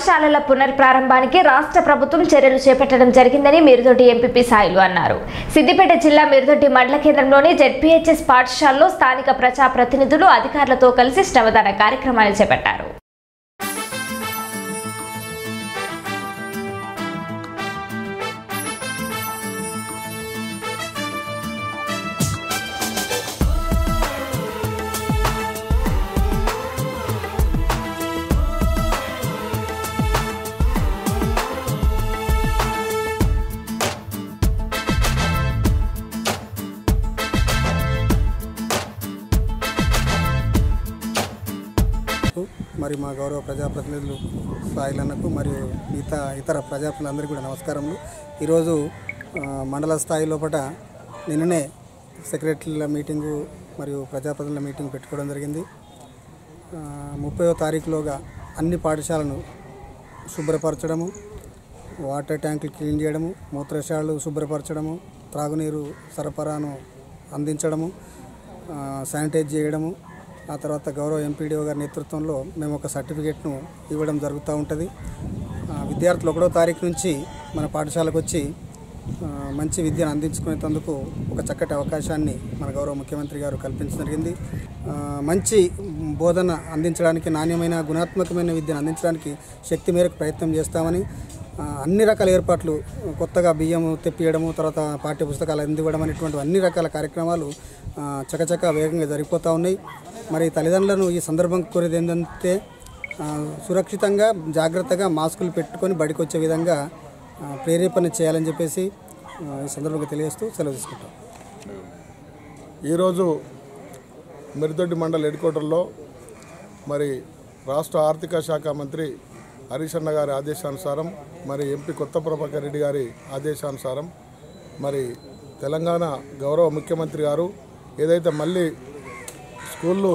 పాఠశాలల పునర్ప్రారంభానికి రాష్ట్ర ప్రభుత్వం చర్యలు చేపట్టడం జరిగిందని మిరుదొడ్డి ఎంపీపీ సాయిలు అన్నారు సిద్దిపేట జిల్లా మిరుదొడ్డి మండల కేంద్రంలోని జెడ్పీహెచ్ఎస్ పాఠశాలలో స్థానిక ప్రజా ప్రతినిధులు అధికారులతో కలిసి శ్రమదాన కార్యక్రమాన్ని చేపట్టారు మరి మా గౌరవ ప్రజాప్రతినిధులు సాయిలన్నకు మరియు మిగతా ఇతర ప్రజాప్రతినిధులందరికీ కూడా నమస్కారములు ఈరోజు ఆ, మండల స్థాయి లోపల నిన్ననే సెక్రటరీల మీటింగు మరియు ప్రజాప్రతినిధుల మీటింగ్ పెట్టుకోవడం జరిగింది ముప్పైవ తారీఖులోగా అన్ని పాఠశాలను శుభ్రపరచడము వాటర్ ట్యాంకులు క్లీన్ చేయడము మూత్రశాలలు శుభ్రపరచడము త్రాగునీరు సరఫరాను అందించడము ఆ, శానిటైజ్ చేయడము ఆ తర్వాత గౌరవ ఎంపీడీఓ గారి నేతృత్వంలో మేము ఒక సర్టిఫికేట్ను ఇవ్వడం జరుగుతూ ఉంటుంది ఆ, విద్యార్థులు ఒకటో తారీఖు నుంచి మన పాఠశాలకు వచ్చి ఆ, మంచి విద్యను అందించుకునేందుకు ఒక చక్కటి అవకాశాన్ని మన గౌరవ ముఖ్యమంత్రి గారు కల్పించడం జరిగింది ఆ, మంచి బోధన అందించడానికి నాణ్యమైన గుణాత్మకమైన విద్యను అందించడానికి శక్తి మేరకు ప్రయత్నం చేస్తామని ఆ, అన్ని రకాల ఏర్పాట్లు కొత్తగా బియ్యం తెప్పియడము తర్వాత పాఠ్య పుస్తకాలు అందివ్వడం అనేటువంటి అన్ని రకాల కార్యక్రమాలు ఆ, చకచక వేగంగా జరిగిపోతూ ఉన్నాయి మరి తల్లిదండ్రులను ఈ సందర్భం కోరేది ఏంటంటే ఆ, సురక్షితంగా జాగ్రత్తగా మాస్కులు పెట్టుకొని బడికి వచ్చే విధంగా ఆ, ప్రేరేపణ చేయాలని చెప్పేసి ఆ, ఈ సందర్భంగా తెలియజేస్తూ సెలవు తీసుకుంటాం ఈరోజు మిరుదొడ్డి మండల్ హెడ్ క్వార్టర్లో మరి రాష్ట్ర ఆర్థిక శాఖ మంత్రి హరీష్ అన్న గారి ఆదేశానుసారం మరి ఎంపీ కొత్త ప్రభాకర్ రెడ్డి గారి ఆదేశానుసారం మరి తెలంగాణ గౌరవ ముఖ్యమంత్రి గారు ఏదైతే మళ్ళీ స్కూళ్ళు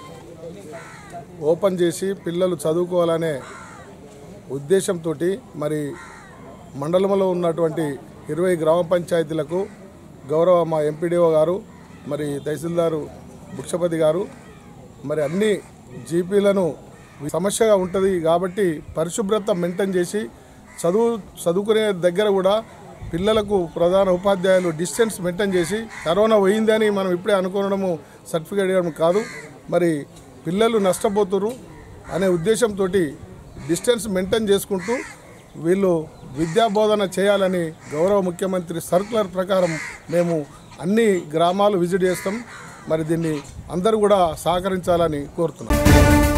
ఓపెన్ చేసి పిల్లలు చదువుకోవాలనే ఉద్దేశంతో మరి మండలంలో ఉన్నటువంటి ఇరవై గ్రామ పంచాయతీలకు గౌరవ మా ఎంపీడీఓ గారు మరి తహసీల్దారు బుక్షపతి గారు మరి అన్ని జీపీలను సమస్యగా ఉంటుంది కాబట్టి పరిశుభ్రత మెయింటైన్ చేసి చదువు చదువుకునే దగ్గర కూడా పిల్లలకు ప్రధాన ఉపాధ్యాయులు డిస్టెన్స్ మెయింటైన్ చేసి కరోనా పోయిందని మనం ఇప్పుడే అనుకోవడము సర్టిఫికేట్ ఇవ్వడం కాదు మరి పిల్లలు నష్టపోతున్నారు అనే ఉద్దేశంతో డిస్టెన్స్ మెయింటైన్ చేసుకుంటూ వీళ్ళు విద్యా బోధన చేయాలని గౌరవ ముఖ్యమంత్రి సర్కులర్ ప్రకారం మేము అన్ని గ్రామాలు విజిట్ చేస్తాం మరి దీన్ని అందరూ కూడా సహకరించాలని కోరుతున్నాం